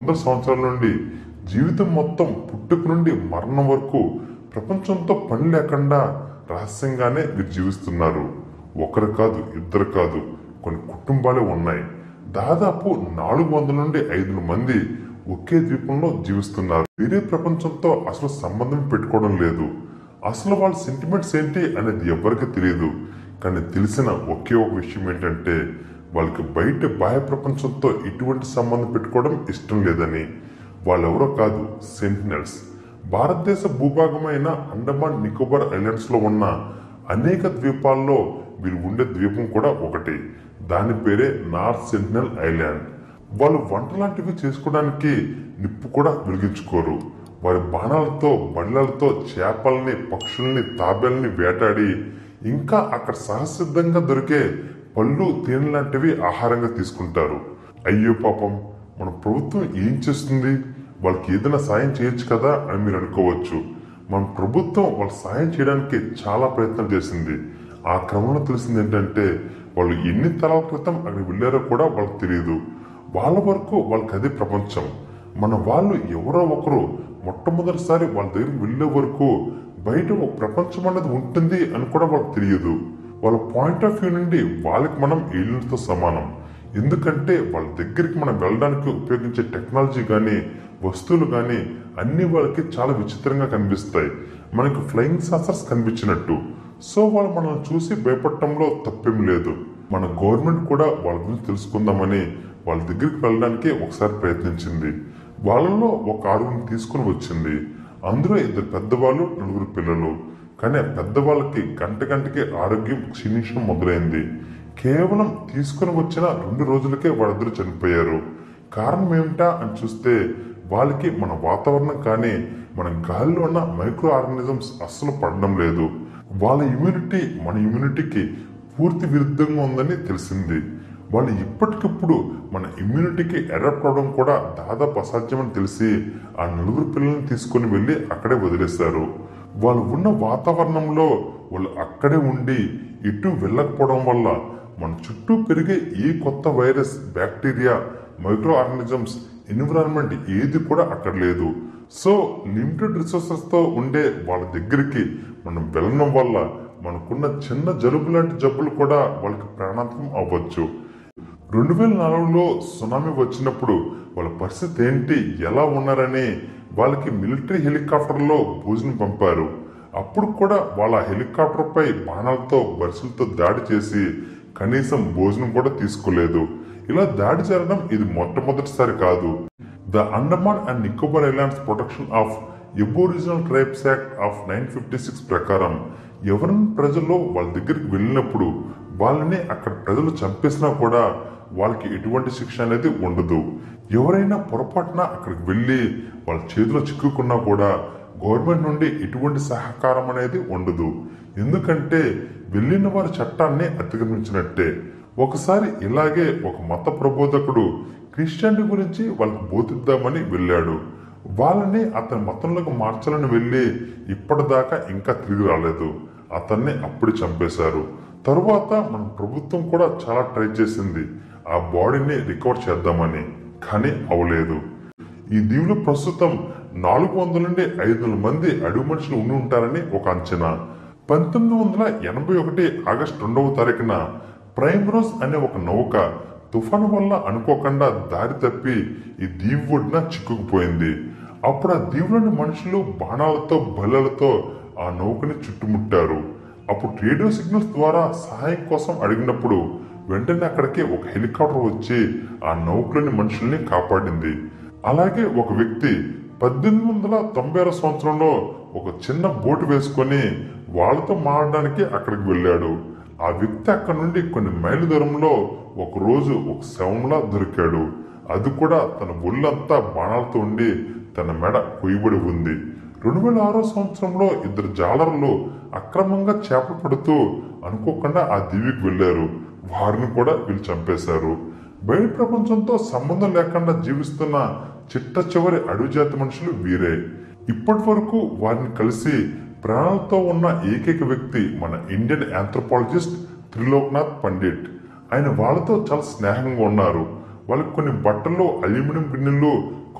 వందల సంవత్సరాల నుండి జీవితం మొత్తం పుట్టుక నుండి మరణం వరకు ప్రపంచంతో పని లేకుండా రహస్యంగానే వీరు జీవిస్తున్నారు ఒకరు కాదు ఇద్దరు కాదు కొన్ని కుటుంబాలే ఉన్నాయి దాదాపు నాలుగు వందల నుండి ఐదు మంది ఒకే ద్వీపంలో జీవిస్తున్నారు వేరే ప్రపంచంతో అసలు సంబంధం పెట్టుకోవడం లేదు అసలు వాళ్ళ సెంటిమెంట్స్ ఏంటి అనేది ఎవరికి తెలియదు కానీ తెలిసిన ఒకే ఒక విషయం ఏంటంటే వాళ్ళకి బయట బాహ్య ప్రపంచంతో ఎటువంటి సంబంధం పెట్టుకోవడం ఇష్టం లేదని వాళ్ళెవరో కాదు సెంటినల్స్ భారతదేశ భూభాగమైన అండమాన్ నికోబార్ ఐలాండ్స్ లో ఉన్న అనేక ద్వీపాల్లో వీరు ఉండే ద్వీపం కూడా ఒకటి దాని పేరే నార్త్ సెంటినల్ ఐలాండ్ వాళ్ళు వంట లాంటివి చేసుకోవడానికి నిప్పు కూడా వెలిగించుకోరు వారి బాణాలతో బళ్ళలతో చేపల్ని పక్షుల్ని తాబేల్ని వేటాడి ఇంకా అక్కడ సహసిద్ధంగా దొరికే పళ్ళు తేనె లాంటివి ఆహారంగా తీసుకుంటారు అయ్యో పాపం మన ప్రభుత్వం ఏం చేస్తుంది వాళ్ళకి ఏదైనా సాయం చేయొచ్చు కదా అని మీరు అనుకోవచ్చు మన ప్రభుత్వం వాళ్ళ సాయం చేయడానికి చాలా ప్రయత్నం చేసింది ఆ క్రమంలో తెలిసింది ఏంటంటే వాళ్ళు ఎన్ని తరాల క్రితం అక్కడికి వెళ్ళారో కూడా వాళ్ళకి తెలియదు వాళ్ళ వరకు వాళ్ళకి అదే ప్రపంచం మన వాళ్ళు ఎవరో ఒకరు మొట్టమొదటిసారి వాళ్ళ దగ్గరికి వెళ్ళే వరకు బయట ఒక ప్రపంచం అనేది ఉంటుంది అని కూడా వాళ్ళకి తెలియదు వాళ్ళ పాయింట్ ఆఫ్ వ్యూ నుండి వాళ్ళకి మనం ఏలియన్స్తో సమానం ఎందుకంటే వాళ్ళ దగ్గరికి మనం వెళ్ళడానికి ఉపయోగించే టెక్నాలజీ కానీ వస్తువులు కానీ అన్ని వాళ్ళకి చాలా విచిత్రంగా కనిపిస్తాయి మనకి ఫ్లయింగ్ సాసర్స్ కనిపించినట్టు సో వాళ్ళు మనల్ని చూసి భయపడటంలో తప్పేం లేదు మన గవర్నమెంట్ కూడా వాళ్ళ గురించి తెలుసుకుందామని వాళ్ళ దగ్గరికి వెళ్ళడానికి ఒకసారి ప్రయత్నించింది వాళ్ళలో ఒక ఆరుగురిని తీసుకుని వచ్చింది అందులో ఇద్దరు పెద్దవాళ్ళు నలుగురు పిల్లలు కానీ ఆ పెద్దవాళ్ళకి గంట గంటకి ఆరోగ్యం క్షీణించడం మొదలైంది కేవలం తీసుకుని వచ్చిన రెండు రోజులకే వాళ్ళిద్దరు చనిపోయారు కారణం ఏమిటా అని చూస్తే వాళ్ళకి మన వాతావరణం కానీ మన గాలిలో ఉన్న మైక్రో ఆర్గానిజమ్స్ అస్సలు పడడం లేదు వాళ్ళ ఇమ్యూనిటీ మన ఇమ్యూనిటీకి పూర్తి విరుద్ధంగా ఉందని తెలిసింది వాళ్ళు ఇప్పటికిప్పుడు మన ఇమ్యూనిటీకి అడాప్ట్ అవడం కూడా దాదాపు అసాధ్యమని తెలిసి ఆ నలుగురు పిల్లల్ని తీసుకొని వెళ్ళి అక్కడే వదిలేశారు వాళ్ళు ఉన్న వాతావరణంలో వాళ్ళు అక్కడే ఉండి ఇటు వెళ్ళకపోవడం వల్ల మన చుట్టూ పెరిగే ఈ కొత్త virus bacteria micro organisms environment ఏది కూడా అక్కడ లేదు సో లిమిటెడ్ రిసోర్సెస్ తో ఉండే వాళ్ళ దగ్గరికి మనం వెళ్ళడం వల్ల మనకున్న చిన్న జలుబు లాంటి జబ్బులు కూడా వాళ్ళకి ప్రాణాంతకం అవ్వచ్చు రెండు వేల నాలుగులో సునామీ వచ్చినప్పుడు వాళ్ళ పరిస్థితి ఏంటి ఎలా ఉన్నారని వాళ్ళకి మిలిటరీ హెలికాప్టర్లో భోజనం పంపారు అప్పుడు కూడా వాళ్ళ హెలికాప్టర్ పై బాణాలతో బరుసులతో దాడి చేసి కనీసం భోజనం కూడా తీసుకోలేదు ఇలా దాడి జరగడం ఇది మొట్టమొదటిసారి కాదు the Andaman and Nicobar islands protection of aboriginal tribes act of nine fifty six ప్రకారం ఎవరైనా ప్రజలు వాళ్ళ దగ్గరికి వెళ్ళినప్పుడు వాళ్ళని అక్కడ ప్రజలు చంపేసినా కూడా వాళ్ళకి ఎటువంటి శిక్ష అనేది ఉండదు ఎవరైనా పొరపాటున అక్కడికి వెళ్ళి వాళ్ళ చేతిలో చిక్కుకున్నా కూడా గవర్నమెంట్ నుండి ఎటువంటి సహకారం అనేది ఉండదు ఎందుకంటే వెళ్ళిన వారి చట్టాన్ని అతిక్రమించినట్టే ఒకసారి ఇలాగే ఒక మత ప్రబోధకుడు క్రిస్టియానిటీ గురించి వాళ్ళకి బోధిద్దామని వెళ్ళాడు వాళ్ళని అతని మతంలోకి మార్చాలని వెళ్ళి ఇప్పటిదాకా ఇంకా తిరిగి రాలేదు అతన్ని అప్పుడు చంపేశారు తరువాత మన ప్రభుత్వం కూడా చాలా ట్రై చేసింది ఆ బాడీని రికవర్ చేద్దామని కానీ అవలేదు ఈ దీవులు ప్రస్తుతం నాలుగు వందల నుండి ఐదు వందల మంది అడవి మనుషులు ఉండి ఉంటారని ఒక అంచనా పంతొమ్మిది వందల ఎనభై ఒకటి ఆగస్టు రెండవ తారీఖున ప్రైమ్ రోజ్ అనే ఒక నౌక తుఫాను వల్ల అనుకోకుండా దారి తప్పి ఈ దీవి ఒడ్డున చిక్కుకుపోయింది అప్పుడు ఆ దీవులోని మనుషులు బాణాలతో బల్లలతో ఆ నౌకని చుట్టుముట్టారు అప్పుడు రేడియో సిగ్నల్స్ ద్వారా సహాయం కోసం అడిగినప్పుడు వెంటనే అక్కడికి ఒక హెలికాప్టర్ వచ్చి ఆ నౌకలోని మనుషుల్ని కాపాడింది అలాగే ఒక వ్యక్తి పద్దెనిమిది వందల తొంభై ఆరో సంవత్సరంలో ఒక చిన్న బోటు వేసుకొని వాళ్ళతో మారడానికి అక్కడికి వెళ్ళాడు ఆ వ్యక్తి అక్కడ నుండి కొన్ని మైళ్ళ దూరంలో ఒక రోజు ఒక శవంలా దొరికాడు అది కూడా తన ఒళ్ళంతా బాణాలతో ఉండి తన మెడ కొయ్యబడి ఉంది రెండు వేల ఆరో సంవత్సరంలో ఇద్దరు జాలర్లు అక్రమంగా చేపలు పడుతూ అనుకోకుండా ఆ దీవికి వెళ్ళారు వారిని కూడా వీళ్ళు చంపేశారు బయట ప్రపంచంతో సంబంధం లేకుండా జీవిస్తున్న చిట్ట చివరి అడవి జాతి మనుషులు వీరే ఇప్పటి వరకు వారిని కలిసి ప్రాణాలతో ఉన్న ఏకైక వ్యక్తి మన ఇండియన్ ఆంథ్రోపాలజిస్ట్ త్రిలోక్నాథ్ పండిట్ ఆయన వాళ్ళతో చాలా స్నేహంగా ఉన్నారు వాళ్ళకి కొన్ని బట్టలు అల్యూమినియం గిన్నెలు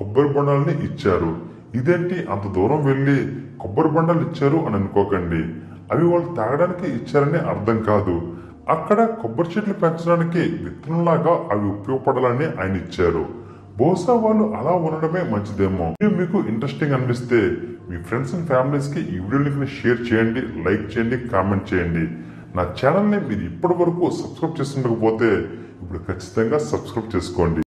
కొబ్బరి బొండాలని ఇచ్చారు ఇదేంటి అంత దూరం వెళ్ళి కొబ్బరి బొండాలు ఇచ్చారు అని అనుకోకండి అవి వాళ్ళు తాగడానికి ఇచ్చారని అర్థం కాదు అక్కడ కొబ్బరి చెట్లు పెంచడానికి విత్తనంలాగా అవి ఉపయోగపడాలని ఆయన ఇచ్చారు బహుశా వాళ్ళు అలా ఉండడమే మంచిదేమో వీడియో మీకు ఇంట్రెస్టింగ్ అనిపిస్తే మీ ఫ్రెండ్స్ అండ్ ఫ్యామిలీస్ కి ఈ వీడియో లింక్ ని షేర్ చేయండి లైక్ చేయండి కామెంట్ చేయండి నా ఛానల్ ని మీరు ఇప్పటి వరకు సబ్స్క్రైబ్ చేసుకుండకపోతే ఇప్పుడు ఖచ్చితంగా సబ్స్క్రైబ్ చేసుకోండి